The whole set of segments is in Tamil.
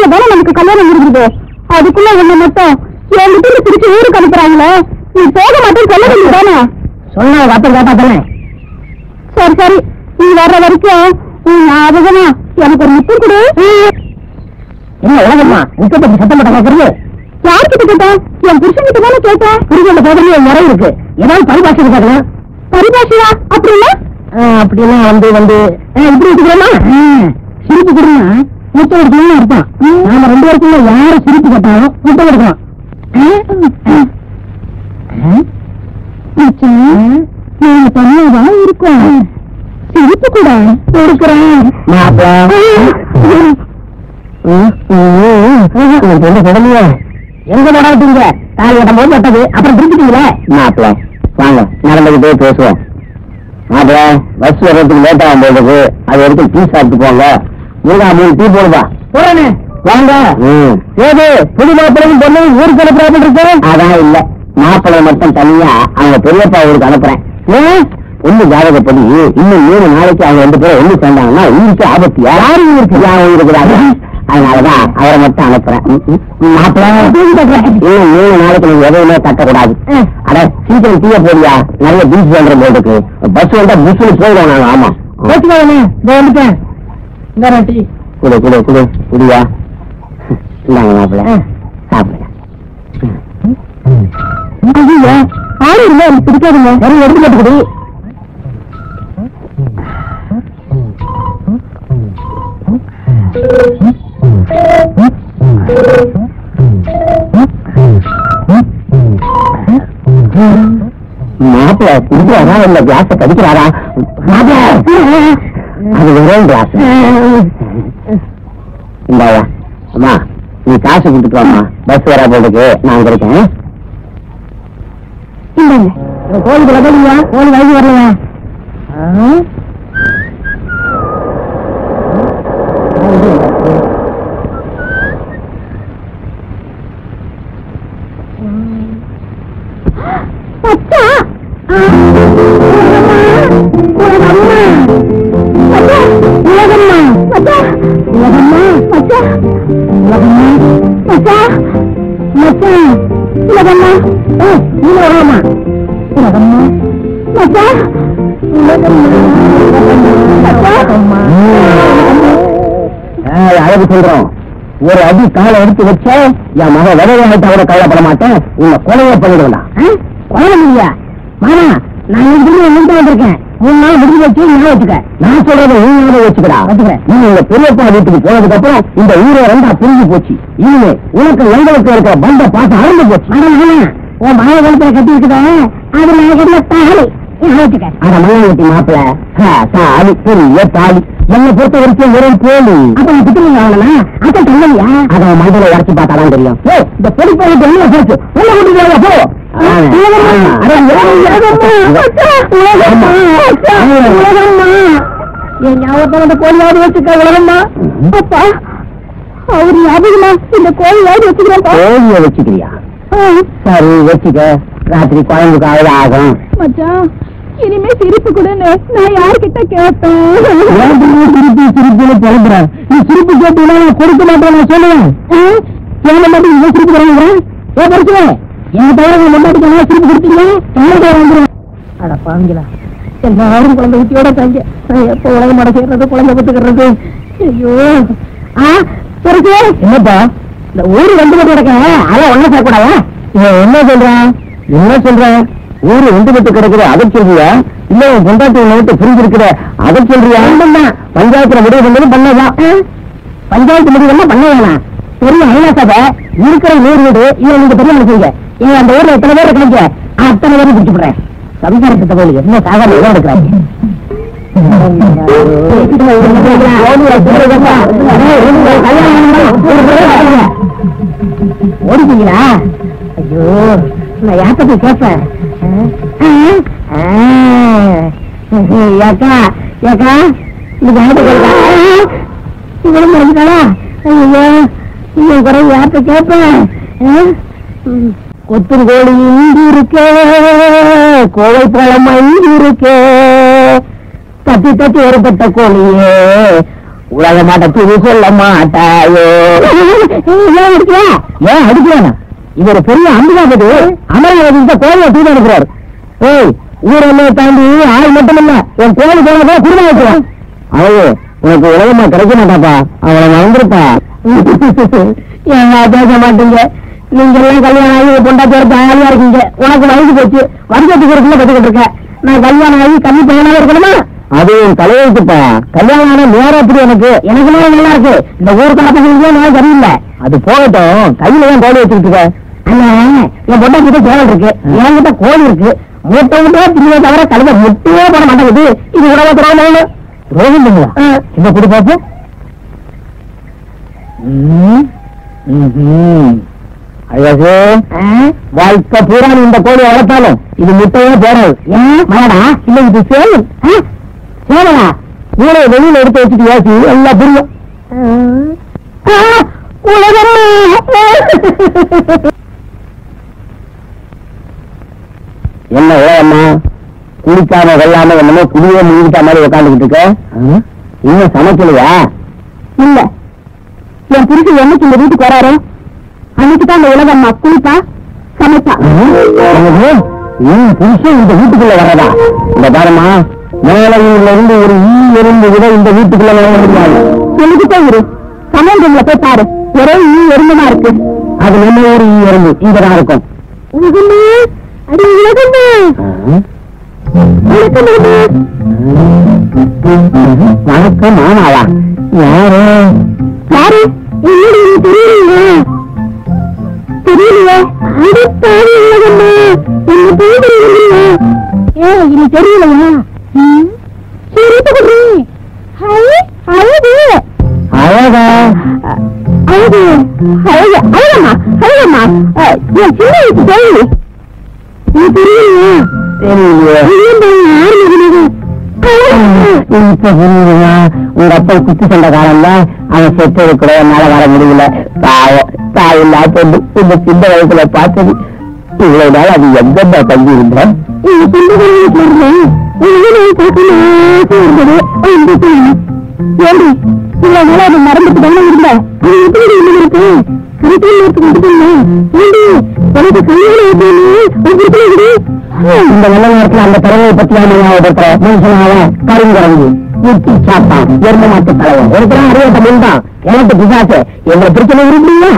தானே நமக்கு கல்யாணம் முடிஞ்சது அதுக்குள்ள என்ன மட்டும் என்கிட்ட இருந்து பிரிச்சு ஊருக்கு அனுப்புறாங்களே நீ போக மாட்டேன்னு சொல்ல வேண்டியதானே சொன்னா உங்க அப்பா கேட்டா தானே சரி சரி நீ வர்ற வரைக்கும் உன் ஞாபகமா எனக்கு ஒரு முத்தம் கொடு என்ன உலகம்மா முத்தப்பட்டு சத்தம் போட்ட கேட்கறது யார்கிட்ட கேட்டேன் என் புருஷன் கிட்ட தானே கேட்டேன் புரிஞ்ச போதும் ஒரு முறை இருக்கு ஏதாவது பரிபாஷை கேட்கலாம் பரிபாஷையா அப்படின்னா அப்படின்னா வந்து வந்து ஆ, இப்படி வச்சுக்கிறோமா சிரிப்பு கொடுங்க முத்தம் எடுக்கணும்னு அர்த்தம் நாம ரெண்டு பேருக்குள்ள யாரு சிரிப்பு கேட்டாலும் முத்தம் எடுக்கலாம் நீங்க தனியாதான் இருக்கோம் சிரிப்பு கூட கொடுக்குறேன் எங்க நடந்தீங்க தாலி கட்டும் போது கட்டது அப்புறம் திருப்பிட்டீங்களே மாப்பிள வாங்க நடந்துகிட்டே பேசுவோம் மாப்பிள பஸ் வர்றதுக்கு லேட் ஆகும் போதுக்கு அது வரைக்கும் டீ சாப்பிட்டு போங்க மூணா மூணு டீ போடுவா போறேனே வாங்க ஏது புது மாப்பிளையும் பொண்ணு ஊருக்கு அனுப்புறாங்க இருக்கு அதான் இல்ல மாப்பிள்ளை மட்டும் தனியா அவங்க பெரியப்பா ஊருக்கு அனுப்புறேன் ஏன் ஒண்ணு ஜாதகப்படி இன்னும் மூணு நாளைக்கு அவங்க ரெண்டு பேரும் ஒண்ணு சேர்ந்தாங்கன்னா ஊருக்கு ஆபத்து யாரும் ஊருக்கு யாரும் இருக்கிறாங்க அதனாலதான் அவரை மட்டும் அனுப்புறேன் மாப்பிள்ள இன்னும் மூணு நாளைக்கு நீங்க எதையுமே கட்டக்கூடாது அட சீக்கிரம் டீய போடியா நிறைய பீச் பண்ற போட்டுக்கு பஸ் வந்தா பஸ்ல போயிடும் நாங்க ஆமா வந்துட்டேன் டீ குடு குடு குடு குடியா இந்தாங்க மாப்பிள்ள சாப்பிடுங்க ஐயோ ஆளு இல்ல எனக்கு பிடிக்காதுங்க சரி எடுத்து போட்டு குடி மாப்பிள்ள குடிக்கிறாரா இல்ல கிளாஸ கடிக்கிறாரா மாப்பிள்ள அது வெறும் கிளாஸ் இந்தாயா அம்மா நீ காசு கொடுத்துட்டு வாமா பஸ் வரா போட்டுக்கு நான் அங்க இருக்கேன் இல்லைங்க கோழிக்கு வரலையா கோழி வாங்கி வரலையா அச்சா உலகம்மா அச்சா உலகம்மா அச்சா உலகம்மா அச்சா மச்சா உலகம்மா நீ வரலாமா உலகம்மா மச்சா உலகம்மா அழகு சொல்றோம் ஒரு அடி காலை எடுத்து வச்சா என் மக விதவையாயிட்ட கூட கவலைப்பட மாட்டேன் உன்னை கொலையை பண்ணிடுவேன் கொலை இல்லையா மாமா நான் இங்க இருந்து வந்திருக்கேன் மூணு நாள் முடிஞ்சு வச்சு நீ வச்சுக்க நான் சொல்றதை நீ ஞாபகம் வச்சுக்கடா வச்சுக்கிறேன் நீ உங்க பெரியப்பா வீட்டுக்கு போனதுக்கு அப்புறம் இந்த ஊரை ரெண்டா பிரிஞ்சு போச்சு இனிமே உனக்கு எங்களுக்கு இருக்கிற பந்த பாசம் அறந்து போச்சு உன் மழை வெள்ளத்துல கட்டி இருக்குதா அது நான் கட்டில தாலி வச்சுக்க அட மலையாளத்தி மாப்பிள தாலி பெரிய தாலி என்னை பொறுத்த வரைக்கும் வெறும் போலி அப்ப நீ திட்டுறீங்க அவங்களா அக்கா சொல்லலையா அதை மஞ்சளை உரைச்சு பார்த்தாதான் தெரியும் ஏ இந்த பொடி போயிட்டு என்ன போச்சு உள்ள கொண்டு போயா போ என் ஞாபகத்தை அந்த கோழியாவது வச்சுக்க உலகம்மா அப்பா அவர் ஞாபகமா இந்த கோழியாவது வச்சுக்கிறேன்ப்பா கோழிய வச்சுக்கிறியா சரி வச்சுக்க ராத்திரி குழம்புக்கு அழுத ஆகும் மச்சான் இனிமே சிரிப்பு கொடுன்னு நான் யார்கிட்ட கேட்பேன் சிரிப்பு சிரிப்புன்னு புலம்புறேன் நீ சிரிப்பு கேட்டீங்கன்னா நான் கொடுக்க மாட்டேன் நான் சொல்லுவேன் கேட்க மாட்டேன் இவன் சிரிப்பு குறைஞ்சுறேன் ஏ பரிசுவே என் தவிர உங்க முன்னாடி நல்லா சிரிப்பு கொடுத்தீங்க என்ன வந்துடும் அட பாங்களா எல்லாரும் குழந்தை ஊத்தியோட தாங்க நான் எப்போ உலக மாட சேர்றது குழந்தை பத்துக்கிறது ஐயோ ஆ பெருசு என்னப்பா இந்த ஊரு ரெண்டு பேர் கிடக்க அதான் ஒண்ணு சேர்க்கூடாதா என்ன சொல்றான் என்ன சொல்றேன் ஊரு ரெண்டு பட்டு கிடக்குது அதை சொல்றியா இல்ல உன் பொண்டாட்டி உன்னை விட்டு பிரிஞ்சிருக்கிற அதை சொல்றியா தான் பஞ்சாயத்துல முடிவு பண்ணது பண்ணதான் பஞ்சாயத்து முடிவு என்ன பண்ண வேணாம் பெரிய ஐநா சபை இருக்கிற நூறு வீடு இதை நீங்க பெரிய செய்யுங்க இங்க அந்த ஊர்ல எத்தனை பேர் இருக்காங்க அத்தனை பேரும் பிடிச்சு போடுறேன் சம்சாரத்தை போய் என்ன சாகரம் எல்லாம் எடுக்கிறாங்க ஓடிட்டீங்களா ஐயோ நான் யார்கிட்ட போய் கேட்பேன் ஏக்கா ஏக்கா நீங்க யார்கிட்ட கேட்கா இவளும் முடிஞ்சுட்டாளா ஐயோ இவன் குறை யார்கிட்ட கேட்பேன் கொத்தும் கோழி இங்கு இருக்கே கோவை பழம் இங்கு இருக்கே தட்டி தட்டி ஏற்பட்ட கோழியே உலக மாட்டத்து இது சொல்ல மாட்டாயோ ஏன் அடிக்கிற ஏன் அடிக்கிறானா இவர் பெரிய அம்பிகாபதி அமராவதி இந்த கோயிலை தூக்கி எடுக்கிறார் ஏய் ஊரெல்லாம் தாண்டி ஆள் மட்டும் இல்ல என் கோயில் போனதா குடும்பம் வைக்கிறான் அவையே உனக்கு உலகமா கிடைக்க மாட்டாப்பா அவனை மறந்துருப்பா ஏன் பேச மாட்டீங்க நீங்க எல்லாம் கல்யாணம் ஆகி பொண்டாட்டி எடுத்து ஆளியா இருக்கீங்க உனக்கு வயசு போச்சு வருஷத்துக்கு ஒரு பிள்ளை கத்துக்கிட்டு இருக்கேன் நான் கல்யாணம் ஆகி கல்வி பையனாவே இருக்கணுமா அது என் தலையெழுத்துப்பா கல்யாணம் ஆன நேரம் அப்படி எனக்கு எனக்கு நேரம் நல்லா இருக்கு இந்த ஊருக்கான பசங்களுக்கே நான் சரியில்லை அது போகட்டும் கையில தான் கோழி வச்சுக்கிட்டு இருக்க அண்ணா என் பொண்ணை கிட்ட சேவல் இருக்கு என்கிட்ட கோழி இருக்கு மூட்டை மூட்டையா திணிவே தவிர கழுத முட்டையே போட மாட்டேங்குது இது உடம்பு திறமையான ரோகம் பண்ணுவா சின்ன குடி பாப்போம் ம், ம்ஹும். அழகு வாழ்க்கை பூரா நீ இந்த கோழி வளர்த்தாலும் இது முட்டையே போடாது ஏன் மலடா இல்ல இது சேவல் ஆ? சேவலா மூளை வெளியில எடுத்து வச்சுட்டு யோசி எல்லாம் புரியும் ஆ, உலகம்மா என்ன உலகம்மா குளிக்காம வெள்ளாம என்னமோ குடியே முழுகிட்ட மாதிரி உட்காந்துக்கிட்டு இருக்க ஆ? இன்னும் சமைக்கலையா இல்ல என் புருஷன் என்னைக்கு இந்த வீட்டுக்கு வராரோ அன்னைக்கு தான் இந்த உலகம்மா குளிப்பா சமைப்பா என்னது? உன் புருஷன் இந்த வீட்டுக்குள்ள வர்றதா இந்த பாருமா மேலையூர்ல இருந்து ஒரு ஈ எறும்பு கூட இந்த வீட்டுக்குள்ள வர முடியாது சொல்லிக்கிட்டே இரு சமையல் ரூம்ல போய் பாரு ஒரே ஈ எறும்புமா இருக்கு அது நம்ம ஊர் ஈ எறும்பு இங்கதான் இருக்கும் உலகம்மா அடி உலகம்மா உலகம்மா வணக்கம் மாமாவா யாரு யாரு என்னடி இது தெரியலையா தெரியலையே அடிப்பாவி உலகம்மா என்ன போய் தெரியலையா ஏ இது தெரியலையா ம், சிரிப்பு குடி ஹை அழகு அழகா அழகு அழகு அழகம்மா அழகம்மா அஹ், என் சின்ன வயசு கேள்வி இது தெரியலையா தெரியலையே ஐயோ, யாரு மகனது? இப்ப புரியுதுமா உங்க அப்பா குத்து சண்டை காலம்ல அவன் செத்தது கூட என்னால வர முடியல பாவம் தாயில்லா பொண்ணு இந்த சின்ன வயசுல பார்த்தது இவ்வளவு நாள் அது எங்கப்பா தங்கி இருந்த இது சொந்தக்கார வீட்டுல இருந்தேன். இது வீடு பார்க்கணும் ஆசை இருந்தது. வந்துட்டேன். ஏண்டி, இவ்வளவு நாளா அது மறந்துட்டு தானே இருந்த? அது எப்படி இன்னும் இருக்கு? கரெக்டான நேரத்துக்கு வந்துட்டீங்களா? ஏண்டி, எனக்கு கல்யாணம் ஆயிட்டேன்னு ஒரு பிரச்சனை இருக்கு. இந்த நல்ல நேரத்துல அந்த பறவையை பத்தி ஞாபகப்படுத்துற மனுஷனாவ கருங்கரங்கு ஊட்டி சாப்பான் எரும மாட்டு தலைவன் ஒருத்தரம் அறிவட்ட முன்தான் எனக்கு பிசாசு எங்களை பிரச்சனை விரும்புறீங்க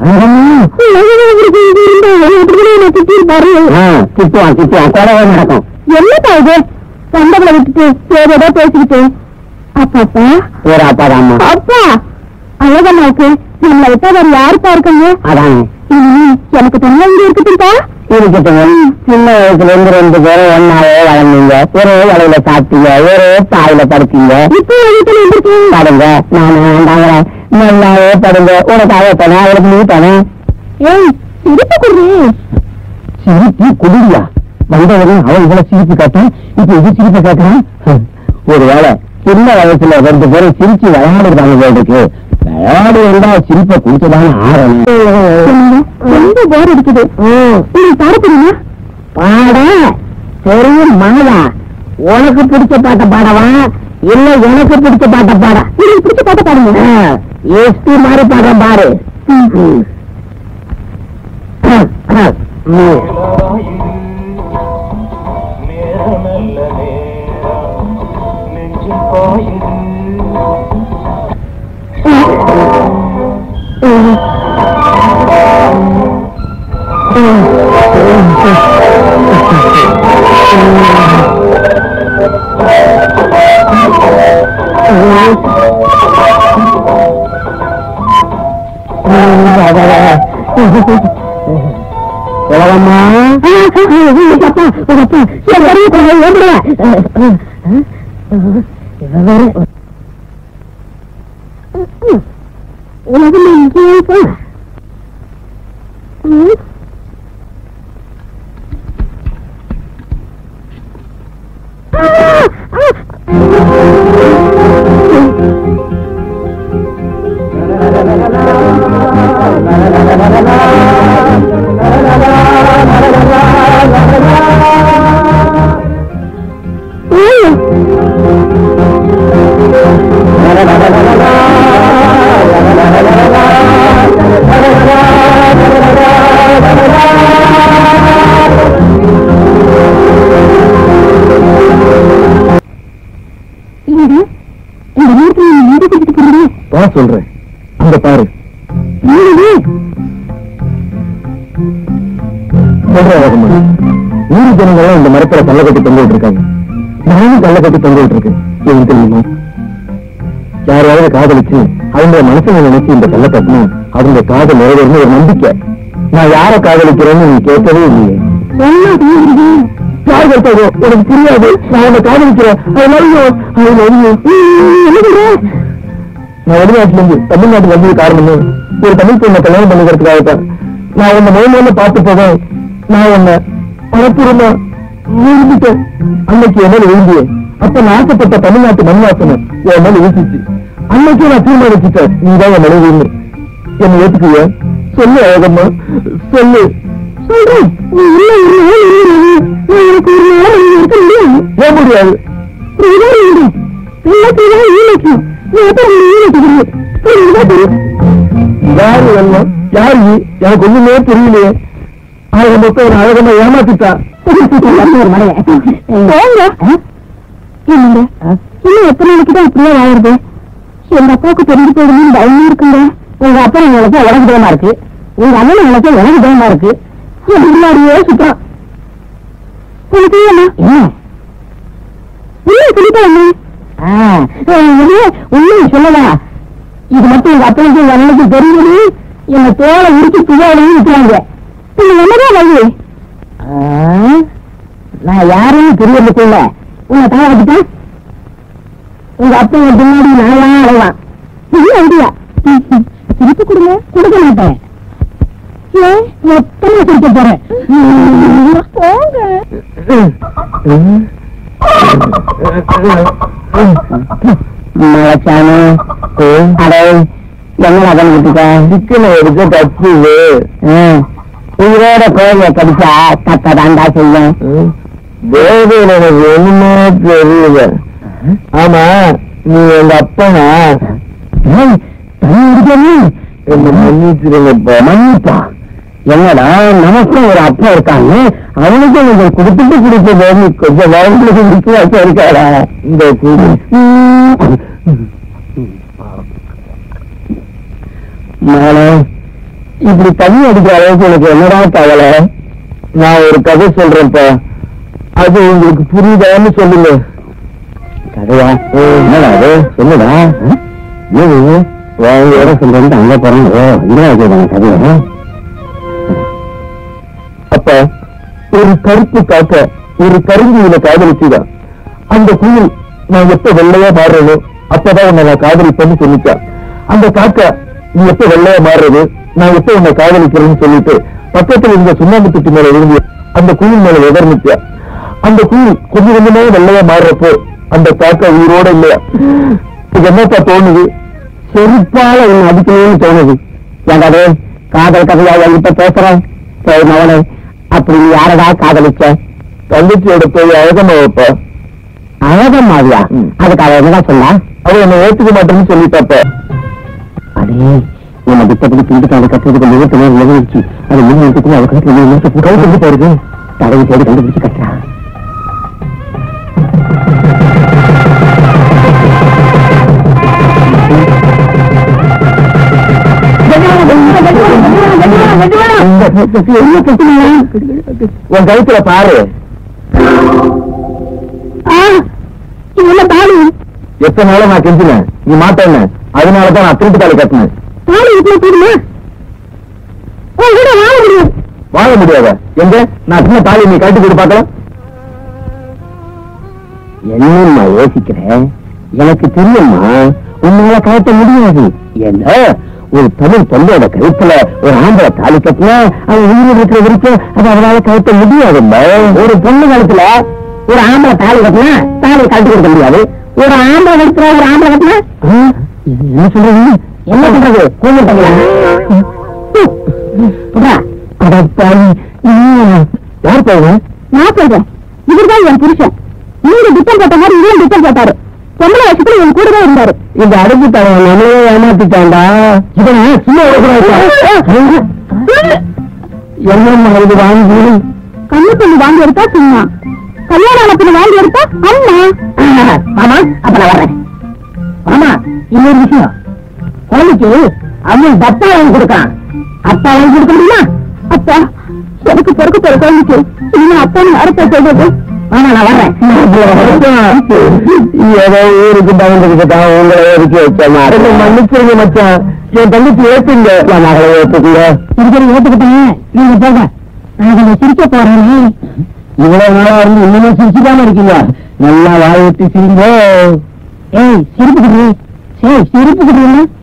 உலகம் இருக்கு, இது இருந்தா எப்படிதான் என்னை திட்டிருப்பாரு? திட்டுவான் திட்டுவான் கொலவே நடக்கும் என்னப்பா இது சண்டை விட்டுட்டு ஏதோ பேசிக்கிட்டு அப்பாப்பா ஒரு அப்பாதாம்மா அப்பா அழகம்மாவுக்கு நம்மளை விட்டா வேற யாருப்பா இருக்காங்க அதான் இனி எனக்கு தனியா இங்க இருக்கட்டும்பா இருக்கட்டும் சின்ன வயசுல இருந்து ரெண்டு பேரும் ஒன்னாவே வளர்ந்தீங்க ஒரே வலையில சாப்பிட்டீங்க ஒரே தாயில படுத்தீங்க இப்போ வீட்டுல இருந்திருக்கேன் படுங்க நானும் வேண்டாங்கிறேன் நல்லாவே படுங்க உனக்காக போனேன் அவளுக்கு நீ போனேன் ஏய் சிரிப்பு குடி சிரிப்பு குடியா வந்தவரும் அவன் இவ்வளவு சிரிப்பு காட்டான் இப்ப இது சிரிப்பு காட்டுறான் ஒருவேளை சின்ன வயசுல ரெண்டு பேரும் சிரிச்சு விளையாடுறாங்க போல இருக்கு விளையாடு இருந்தா சிரிப்பை குடிச்சுதான் ஆறணும் சொல்லுங்க ரொம்ப போர் அடிக்குது உங்களுக்கு பாட தெரியுமா பாட தெரியும் மாதா உனக்கு பிடிச்ச பாட்ட பாடவா இல்ல எனக்கு பிடிச்ச பாட்ட பாட உங்களுக்கு பிடிச்ச பாட்ட பாடுங்க எஸ்பி மாதிரி பாடுறேன் பாரு ம். ம். நேரமல்ல நேரம் நெஞ்சில் பாயுது உலகம்மா அப்பா உங்க அப்பா என் கருவி ஓடுற உலகம் எங்கேயோ போ ம். ஆ! ஆ! ம். நான் சொல்றேன் அங்க பாரு சொல்றேன் ரகுமா ஊரு ஜனங்களும் இந்த மரத்துல கல்ல கட்டி தொங்கிட்டு இருக்காங்க நானும் கல்ல கட்டி தொங்கிட்டு இருக்கேன் ஏன் தெரியுமா யாரையாவது காதலிச்சு அவங்க மனசுல நினைச்சு இந்த கல்ல கட்டினா அவங்க காதல் நிறைவேறும் ஒரு நம்பிக்கை நான் யார காதலிக்கிறேன்னு நீ கேட்கவே இல்லையே யார் கேட்டாதோ எனக்கு புரியாது நான் உன்னை காதலிக்கிறேன் I love you. I love you. என்ன சொல்ற? நான் வெளிநாட்டுல இருந்து தமிழ்நாட்டுக்கு வந்தது காரணமே ஒரு தமிழ் பொண்ணை கல்யாணம் பண்ணிக்கிறதுக்காக தான் நான் உன்னை முதல்ல பார்த்து போவேன் நான் உன்னை பரப்புறமா விரும்பிட்டேன் அன்னைக்கு என்ன விரும்பிய அப்ப நான் ஆசைப்பட்ட தமிழ்நாட்டு மண் வாசனை என் மேல வீசிச்சு அன்னைக்கே நான் தீர்மானிச்சுட்டேன் நீதான் என் மனைவின்னு என்னை ஏத்துக்குவியா சொல்லு அழகம்மா சொல்லு சொல்றேன் நீ இல்ல இல்ல இல்ல எனக்கு ஒரு நாள் இங்க இருக்க முடியாது ஏன் முடியாது யாரு எல்லாம் யாரு நீ? எனக்கு ஒண்ணுமே புரியலையே அவங்க மொத்தம் ஒரு அழகமா ஏமாத்திட்டா என்னங்க இன்னும் எத்தனை நாளைக்கு தான் இப்படியே வாழுறது எங்க அப்பாவுக்கு தெரிஞ்சு போயிடுமே பயமா இருக்குங்க உங்க அப்பா நினைச்சா உனக்கு பயமா இருக்கு உங்க அண்ணன் நினைச்சா எனக்கு பயமா இருக்கு என் முன்னாடியே சுத்தம் உனக்கு என்ன இல்லை சொல்லிட்டாங்க உண்மையை சொல்லலாம் இது மட்டும் எங்க அப்பனுக்கு எங்க அண்ணனுக்கு தெரியுது என்ன தோலை உரிச்சு துவாலையும் விட்டுறாங்க நீங்க என்னதான் வழி நான் யாருன்னு தெரியறதுக்குள்ள உன்னை தலை வச்சுட்டேன் உங்க அப்பா என் பின்னாடி நான் அழைவான் நல்ல ஐடியா திருப்பி கொடுங்க கொடுக்க மாட்டேன் ஏன் மொத்தமா கொடுக்க போறேன் போங்க மலைச்சாமி அடே என்ன பண்ணிட்டு சிக்கனை எடுக்க தப்பு உயிரோட கோயில கடிச்சா தப்ப தாண்டா செய்யும் தேவையில எனக்கு ஒண்ணுமே தெரியல ஆமா நீ எங்க அப்பனா என்ன மன்னிச்சிருங்கப்பா மன்னிப்பா என்னடா நமக்கும் ஒரு அப்பா இருக்காங்க அவனுக்கு கொஞ்சம் கொடுத்துட்டு குடிப்பது கொஞ்சம் வயசுல விசுவாசம் இருக்காடா இந்த கூடு மகளே இப்படி தண்ணி அடிக்கிற அளவுக்கு எனக்கு என்னடா கவலை நான் ஒரு கதை சொல்றேன்ப்பா அது உங்களுக்கு புரியுதான்னு சொல்லுங்க கதையா என்னடா அது சொல்லுடா ஏது வாங்க சொல்றது அங்க போறோம் ஓ இந்த கதையா அப்ப ஒரு கருப்பு காக்க ஒரு கருங்குயில காதலிச்சுதான் அந்த குயில் நான் எப்ப வெள்ளையா மாறுறேனோ அப்பதான் உன்னை நான் காதலிப்பேன்னு சொல்லிச்சா அந்த காக்கா நீ எப்ப வெள்ளையா மாறுறது நான் எப்ப உன்னை காதலிக்கிறேன்னு சொல்லிட்டு பக்கத்துல இருந்த சுண்ணாம்பு தொட்டி மேல விழுந்து அந்த குயில் மேல எதிர்ந்துச்சா அந்த குயில் கொஞ்சம் கொஞ்சமா வெள்ளையா மாறுறப்போ அந்த காக்கா உயிரோட இல்லையா இது என்னப்பா தோணுது செருப்பால உன்னை அடிக்கணும்னு தோணுது ஏன்டா காதல் கதையா என்கிட்ட பேசுறேன் சரி மகனே அப்படி நீ யாரடா காதலிச்ச தங்கச்சியோட போய் அழகமா வைப்பா அழகம் மாதிரியா ம். அதுக்கு அவ என்னடா சொன்னா அவ என்னை ஏத்துக்க மாட்டேன்னு சொல்லிட்டாப்பா அடே நம்ம திட்டப்படி பிடிக்க அதை கட்டுறதுக்கு முகத்து நேரம் நிகழ்ச்சி அது மூணு நிமிஷத்துல அவ கட்டுற மூணு நிமிஷம் கை கொண்டு போயிருது தடவை தேடி கண்டுபிடிச்சு கட்டுறா உன் கழுத்துல பாரு இல்ல தாலி எத்தனை நாளா நான் கெஞ்சினேன் நீ மாட்டேன்னு அதனாலதான் நான் திருப்பி தாலி கட்டினேன் தாலி வீட்டுல போடுமா உன் கூட வாழ முடியும் வாழ முடியாத எங்க நான் சின்ன தாலி நீ கட்டி கொடு பார்க்கலாம் என்னம்மா யோசிக்கிற எனக்கு தெரியுமா உன்னால கழட்ட முடியாது என்ன ஒரு தமிழ் பொண்ணோட கழுத்துல ஒரு ஆம்பளை தாலி கட்டினா அவன் உயிர் இருக்கிற வரைக்கும் அது அவனால கழட்ட முடியாதுல்ல ஒரு பொண்ணு கழுத்துல ஒரு ஆம்பளை தாலி கட்டினா தாலி கழட்டி கொடுக்க முடியாது ஒரு ஆம்பளை கழுத்துல ஒரு ஆம்பளை கட்டினா ஆ, என்ன சொல்றது என்ன சொல்றது கூப்பிட்டா அடப்பாவி யார் பையன் நான் சொல்றேன் இவர்தான் என் புருஷன் நீங்க திட்டம் போட்ட மாதிரி இவரும் திட்டம் போட்டாரு பொம்பளை வருஷத்துல என் கூட தான் இருந்தாரு இந்த அடுப்பு தவன் நம்மளே ஏமாத்திட்டான்டா இவன் சும்மா விடக்கூடாது என்னம்மா இது வாங்கி கண்ணு பொண்ணு வாங்கி எடுத்தா சும்மா கல்யாணம் ஆனத்துல வாங்கி எடுத்தா அம்மா மாமா அப்ப நான் வர்றேன் மாமா இன்னொரு விஷயம் குழந்தைக்கு அவன் டப்பா வாங்கி கொடுக்கான் அப்பா வாங்கி கொடுக்க முடியுமா அப்பா எனக்கு பிறக்க பிற குழந்தைக்கு இன்னும் அப்பா யாரப்பா சொல்றது ஆமா நான் வர்றேன் ஏதோ ஊருக்கு பயந்துக்கிட்டா உங்களை ஒதுக்கி வச்சேன் மன்னிச்சிருங்க மச்சான் என் தங்கச்சி ஏத்துங்க என் மகளை ஏத்துக்குங்க சிரிக்கிற ஏத்துக்கிட்டேன் நீங்க போங்க நான் கொஞ்சம் சிரிக்க போறேன் இவ்வளவு நாளா இருந்து இன்னுமே சிரிச்சுக்காம இருக்கீங்க நல்லா வாய் விட்டு சிரிங்க ஏய் சிரிப்புக்குடி சரி சிரிப்புக்குடி